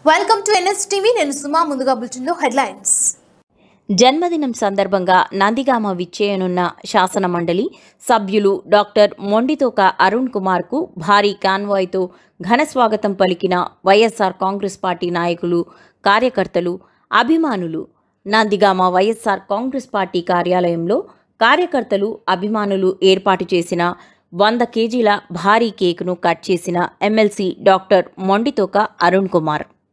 welcome to NS TV నేను సుమా ముందుగా బులెటిన్లో హెడ్లైన్స్ జన్మదినం సందర్భంగా నందిగామ విచ్చేయనున్న శాసన మండలి సభ్యులు డాక్టర్ మొండితోక అరుణ్ కుమార్కు భారీ కాన్వాయ్తో ఘన స్వాగతం పలికిన వైఎస్ఆర్ కాంగ్రెస్ పార్టీ నాయకులు కార్యకర్తలు అభిమానులు నందిగామ వైఎస్ఆర్ కాంగ్రెస్ పార్టీ కార్యాలయంలో కార్యకర్తలు అభిమానులు ఏర్పాటు చేసిన వంద కేజీల భారీ కేకును కట్ చేసిన ఎమ్మెల్సీ డాక్టర్ మొండితోక అరుణ్ కుమార్